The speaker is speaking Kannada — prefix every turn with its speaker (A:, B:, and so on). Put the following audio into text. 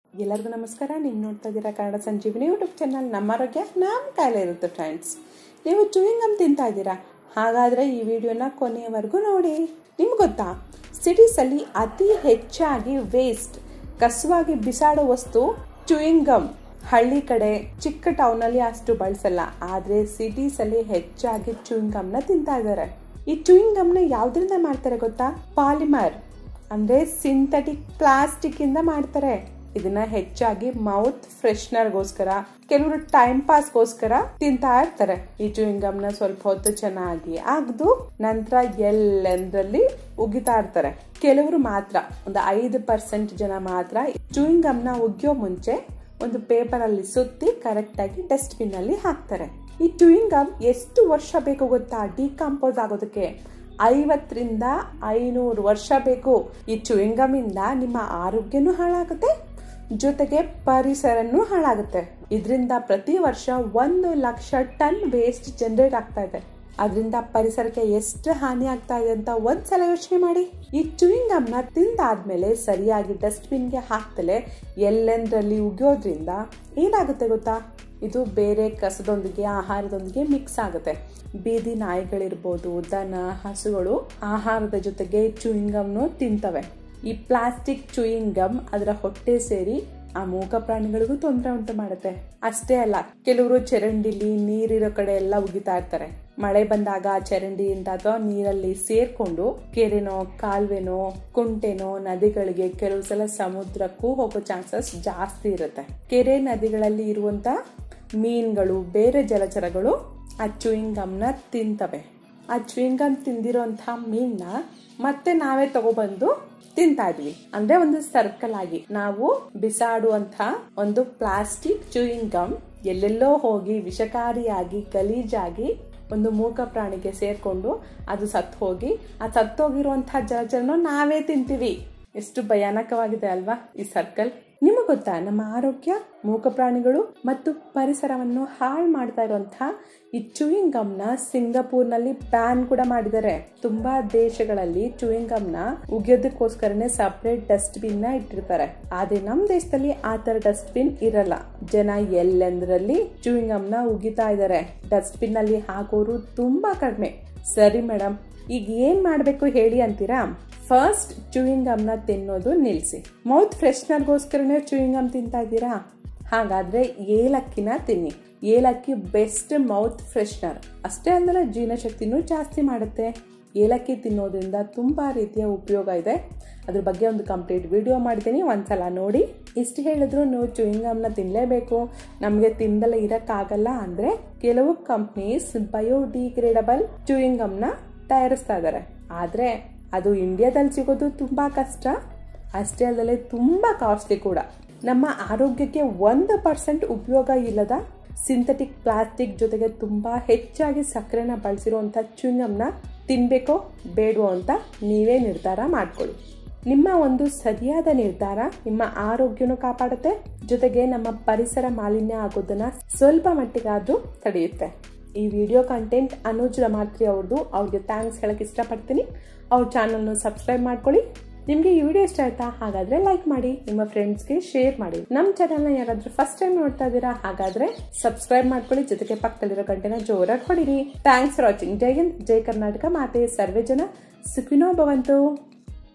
A: ಎಲ್ಲರಿಗೂ ನಮಸ್ಕಾರ ನೀವು ನೋಡ್ತಾ ಇದ್ದೀರಾ ಕನ್ನಡ ಸಂಜೀವಿನಿ ಯೂಟ್ಯೂಬ್ ಚಾನಲ್ ನಮ್ಮ ಆರೋಗ್ಯ ನಮ್ಮ ಕಾಯಿಲೆ ಇರುತ್ತೆ ಫ್ರೆಂಡ್ಸ್ ನೀವು ಚೂಯಿಂಗ್ ಗಮ್ ತಿಂತಾ ಇದ್ದೀರಾ ಹಾಗಾದರೆ ಈ ವಿಡಿಯೋನ ಕೊನೆಯವರೆಗೂ ನೋಡಿ ನಿಮ್ಗೆ ಗೊತ್ತಾ ಸಿಟೀಸಲ್ಲಿ ಅತಿ ಹೆಚ್ಚಾಗಿ ವೇಸ್ಟ್ ಕಸುವಾಗಿ ಬಿಸಾಡೋ ವಸ್ತು ಚೂಯಿಂಗ್ ಗಮ್ ಹಳ್ಳಿ ಕಡೆ ಚಿಕ್ಕ ಟೌನಲ್ಲಿ ಅಷ್ಟು ಬಳಸಲ್ಲ ಆದರೆ ಸಿಟೀಸಲ್ಲಿ ಹೆಚ್ಚಾಗಿ ಚೂಯಿಂಗ್ ಗಮ್ನ ತಿಂತಾ ಇದ್ದಾರೆ ಈ ಚೂಯಿಂಗ್ ಗಮ್ನ ಯಾವ್ದ್ರಿಂದ ಮಾಡ್ತಾರೆ ಗೊತ್ತಾ ಪಾಲಿಮರ್ ಅಂದ್ರೆ ಸಿಂಥೆಟಿಕ್ ಪ್ಲಾಸ್ಟಿಕ್ ಇಂದ ಮಾಡ್ತಾರೆ ಇದನ್ನ ಹೆಚ್ಚಾಗಿ ಮೌತ್ ಫ್ರೆಶ್ನರ್ಗೋಸ್ಕರ ಕೆಲವರು ಟೈಮ್ ಪಾಸ್ಗೋಸ್ಕರ ತಿಂತಾ ಇರ್ತಾರೆ ಈ ಚೂಯಿಂಗ್ ಗಮ್ನ ಸ್ವಲ್ಪ ಹೊತ್ತು ಚೆನ್ನಾಗಿ ಅಗ್ದು ನಂತರ ಎಲ್ಲೆಂದ್ರಲ್ಲಿ ಉಗಿತಾ ಇರ್ತಾರೆ ಕೆಲವರು ಮಾತ್ರ ಒಂದು ಐದು ಪರ್ಸೆಂಟ್ ಜನ ಮಾತ್ರ ಚೂಯಿಂಗ್ ಗಮ್ನ ಉಗಿಯೋ ಮುಂಚೆ ಒಂದು ಪೇಪರ್ ಅಲ್ಲಿ ಸುತ್ತಿ ಕರೆಕ್ಟ್ ಆಗಿ ಡಸ್ಟ್ಬಿನ್ ಅಲ್ಲಿ ಹಾಕ್ತಾರೆ ಈ ಚೂಯಿಂಗ್ ಗಮ್ ಎಷ್ಟು ವರ್ಷ ಬೇಕು ಗೊತ್ತಾ ಡಿಕಂಪೋಸ್ ಆಗೋದಕ್ಕೆ ಐವತ್ತರಿಂದ ಐನೂರು ವರ್ಷ ಬೇಕು ಈ ಚೂಯಿಂಗಮ್ ಇಂದ ನಿಮ್ಮ ಆರೋಗ್ಯನೂ ಹಾಳಾಗುತ್ತೆ ಜೊತೆಗೆ ಪರಿಸರನೂ ಹಾಳಾಗುತ್ತೆ ಇದರಿಂದ ಪ್ರತಿ ವರ್ಷ ಒಂದು ಲಕ್ಷ ಟನ್ ವೇಸ್ಟ್ ಜನರೇಟ್ ಆಗ್ತಾ ಇದೆ ಅದರಿಂದ ಪರಿಸರಕ್ಕೆ ಎಷ್ಟು ಹಾನಿ ಆಗ್ತಾ ಇದೆ ಅಂತ ಒಂದ್ಸಲ ಯೋಚನೆ ಮಾಡಿ ಈ ಚೂಯಿಂಗ್ ಗಮ್ನ ತಿಂದಾದ್ಮೇಲೆ ಸರಿಯಾಗಿ ಡಸ್ಟ್ಬಿನ್ಗೆ ಹಾಕ್ತಲೇ ಎಲ್ಲೆಂದ್ರಲ್ಲಿ ಉಗಿಯೋದ್ರಿಂದ ಏನಾಗುತ್ತೆ ಗೊತ್ತಾ ಇದು ಬೇರೆ ಕಸದೊಂದಿಗೆ ಆಹಾರದೊಂದಿಗೆ ಮಿಕ್ಸ್ ಆಗುತ್ತೆ ಬೀದಿ ನಾಯಿಗಳಿರ್ಬೋದು ದನ ಹಸುಗಳು ಆಹಾರದ ಜೊತೆಗೆ ಚೂಯಿಂಗ್ ಗಮ್ನು ತಿಂತವೆ ಈ ಪ್ಲಾಸ್ಟಿಕ್ ಚೂಯಿಂಗ್ ಗಮ್ ಅದರ ಹೊಟ್ಟೆ ಸೇರಿ ಆ ಮೂಕ ಪ್ರಾಣಿಗಳಿಗೂ ತೊಂದರೆ ಉಂಟು ಮಾಡುತ್ತೆ ಅಷ್ಟೇ ಅಲ್ಲ ಕೆಲವರು ಚರಂಡಿಲಿ ನೀರಿರೋ ಕಡೆ ಎಲ್ಲ ಉಗಿತಾ ಇರ್ತಾರೆ ಮಳೆ ಬಂದಾಗ ಆ ಚರಂಡಿಯಿಂದ ಅಥವಾ ನೀರಲ್ಲಿ ಸೇರ್ಕೊಂಡು ಕೆರೆನೋ ಕಾಲ್ವೆನೋ ಕುಂಟೆನೋ ನದಿಗಳಿಗೆ ಕೆಲವು ಸಲ ಸಮುದ್ರಕ್ಕೂ ಹೋಗೋ ಚಾನ್ಸಸ್ ಜಾಸ್ತಿ ಇರುತ್ತೆ ಕೆರೆ ನದಿಗಳಲ್ಲಿ ಇರುವಂತ ಮೀನ್ಗಳು ಬೇರೆ ಜಲಚರಗಳು ಆ ಚೂಯಿಂಗ್ ಗಮ್ನ ತಿಂತವೆ ಆ ಚೂಯಿಂಗ್ ಗಮ್ ತಿಂದಿರೋಂಥ ಮೀನ್ನ ಮತ್ತೆ ನಾವೇ ತಗೊಬಂದು ತಿಂತಾ ಇದ್ವಿ ಅಂದ್ರೆ ಒಂದು ಸರ್ಕಲ್ ಆಗಿ ನಾವು ಬಿಸಾಡುವಂತ ಒಂದು ಪ್ಲಾಸ್ಟಿಕ್ ಚೂಯಿಂಗ್ ಗಮ್ ಎಲ್ಲೆಲ್ಲೋ ಹೋಗಿ ವಿಷಕಾರಿಯಾಗಿ ಗಲೀಜಾಗಿ ಒಂದು ಮೂಕ ಪ್ರಾಣಿಗೆ ಸೇರ್ಕೊಂಡು ಅದು ಸತ್ತು ಹೋಗಿ ಆ ಸತ್ತೋಗಿರುವಂತಹ ಜಲಚರನ ನಾವೇ ತಿಂತೀವಿ ಎಷ್ಟು ಭಯಾನಕವಾಗಿದೆ ಅಲ್ವಾ ಈ ಸರ್ಕಲ್ ನಿಮಗೆ ಗೊತ್ತಾ ನಮ್ಮ ಆರೋಗ್ಯ ಮೂಕ ಪ್ರಾಣಿಗಳು ಮತ್ತು ಪರಿಸರವನ್ನು ಹಾಳು ಮಾಡ್ತಾ ಇರುವಂತಹ ಈ ಚೂಯಿಂಗ್ ಗಮ್ನ ಸಿಂಗಪೂರ್ನಲ್ಲಿ ಬ್ಯಾನ್ ಕೂಡ ಮಾಡಿದ್ದಾರೆ ತುಂಬಾ ದೇಶಗಳಲ್ಲಿ ಚೂಯಿಂಗ್ ಗಮ್ನ ಉಗಿಯೋದಕ್ಕೋಸ್ಕರನೇ ಸಪರೇಟ್ ಡಸ್ಟ್ ಬಿನ್ ನ ಇಟ್ಟಿರ್ತಾರೆ ಆದ್ರೆ ನಮ್ ದೇಶದಲ್ಲಿ ಆ ತರ ಡಸ್ಟ್ ಬಿನ್ ಇರಲ್ಲ ಜನ ಎಲ್ಲೆಂದ್ರಲ್ಲಿ ಚೂಯಿಂಗ್ ಗಮ್ನ ಉಗಿತಾ ಇದ್ದಾರೆ ಡಸ್ಟ್ ಬಿನ್ ಅಲ್ಲಿ ಹಾಕೋರು ತುಂಬಾ ಕಡಿಮೆ ಸರಿ ಮೇಡಮ್ ಈಗ ಏನ್ ಮಾಡ್ಬೇಕು ಹೇಳಿ ಅಂತೀರಾ ಫಸ್ಟ್ ಚೂಯಿಂಗ್ ಗಮ್ನ ತಿನ್ನೋದು ನಿಲ್ಲಿಸಿ ಮೌತ್ ಫ್ರೆಶ್ನರ್ಗೋಸ್ಕರನೇ ಚೂಯಿಂಗ್ ಗಮ್ ತಿಂತಾ ಇದ್ದೀರಾ ಹಾಗಾದ್ರೆ ಏಲಕ್ಕಿನ ತಿನ್ನಿ ಏಲಕ್ಕಿ ಬೆಸ್ಟ್ ಮೌತ್ ಫ್ರೆಶ್ನರ್ ಅಷ್ಟೇ ಅಲ್ಲದೆ ಜೀರ್ಣಶಕ್ತಿನೂ ಜಾಸ್ತಿ ಮಾಡುತ್ತೆ ಏಲಕ್ಕಿ ತಿನ್ನೋದ್ರಿಂದ ತುಂಬಾ ರೀತಿಯ ಉಪಯೋಗ ಇದೆ ಅದ್ರ ಬಗ್ಗೆ ಒಂದು ಕಂಪ್ಲೀಟ್ ವಿಡಿಯೋ ಮಾಡಿದ್ದೀನಿ ಒಂದ್ಸಲ ನೋಡಿ ಇಷ್ಟು ಹೇಳಿದ್ರು ನೀವು ಚೂಯಿಂಗ್ ಗಮ್ನ ತಿನ್ನಲೇಬೇಕು ನಮಗೆ ತಿಂದಲೇ ಇರೋಕ್ಕಾಗಲ್ಲ ಅಂದರೆ ಕೆಲವು ಕಂಪ್ನೀಸ್ ಬಯೋಡಿಗ್ರೇಡಬಲ್ ಚೂಯಿಂಗ್ ಗಮ್ನ ತಯಾರಿಸ್ತಾ ಇದ್ದಾರೆ ಆದರೆ ಅದು ಇಂಡಿಯಾದಲ್ಲಿ ಸಿಗೋದು ತುಂಬ ಕಷ್ಟ ಅಷ್ಟೇ ಅಲ್ಲದೆ ತುಂಬ ಕಾಸ್ಟ್ಲಿ ಕೂಡ ನಮ್ಮ ಆರೋಗ್ಯಕ್ಕೆ ಒಂದು ಪರ್ಸೆಂಟ್ ಉಪಯೋಗ ಇಲ್ಲದ ಸಿಂಥೆಟಿಕ್ ಪ್ಲಾಸ್ಟಿಕ್ ಜೊತೆಗೆ ತುಂಬ ಹೆಚ್ಚಾಗಿ ಸಕ್ಕರೆನ ಬಳಸಿರುವಂಥ ಚುಂಗಮ್ನ ತಿನ್ಬೇಕೋ ಬೇಡವೋ ಅಂತ ನೀವೇ ನಿರ್ಧಾರ ಮಾಡ್ಕೊಳ್ಳಿ ನಿಮ್ಮ ಒಂದು ಸರಿಯಾದ ನಿರ್ಧಾರ ನಿಮ್ಮ ಆರೋಗ್ಯನೂ ಕಾಪಾಡುತ್ತೆ ಜೊತೆಗೆ ನಮ್ಮ ಪರಿಸರ ಮಾಲಿನ್ಯ ಆಗೋದನ್ನ ಸ್ವಲ್ಪ ಮಟ್ಟಿಗಾದ್ರೂ ತಡೆಯುತ್ತೆ ಈ ವಿಡಿಯೋ ಕಂಟೆಂಟ್ ಅನುಜ್ ರಮಾತ್ರಿ ಅವ್ರದ್ದು ಅವ್ರಿಗೆ ಥ್ಯಾಂಕ್ಸ್ ಹೇಳಕ್ ಇಷ್ಟಪಡ್ತೀನಿ ಅವ್ರ ಚಾನಲ್ನ ಸಬ್ಸ್ಕ್ರೈಬ್ ಮಾಡ್ಕೊಳ್ಳಿ ನಿಮಗೆ ಈ ವಿಡಿಯೋ ಇಷ್ಟ ಆಯ್ತಾ ಹಾಗಾದ್ರೆ ಲೈಕ್ ಮಾಡಿ ನಿಮ್ಮ ಫ್ರೆಂಡ್ಸ್ಗೆ ಶೇರ್ ಮಾಡಿ ನಮ್ಮ ಚಾನಲ್ನ ಯಾರಾದ್ರೂ ಫಸ್ಟ್ ಟೈಮ್ ನೋಡ್ತಾ ಇದ್ದೀರಾ ಹಾಗಾದ್ರೆ ಸಬ್ಸ್ಕ್ರೈಬ್ ಮಾಡ್ಕೊಳ್ಳಿ ಜೊತೆಗೆ ಪಕ್ಕದಲ್ಲಿರೋ ಗಂಟೆನ ಜೋರಾಗಿ ಹೊಡಿರಿ ಥ್ಯಾಂಕ್ಸ್ ಫಾರ್ ವಾಚಿಂಗ್ ಜೈ ಹಿಂದ್ ಜೈ ಕರ್ನಾಟಕ ಮಾತೆ ಸರ್ವೇ ಜನ ಸುಖಿನೋ ಭವಂತು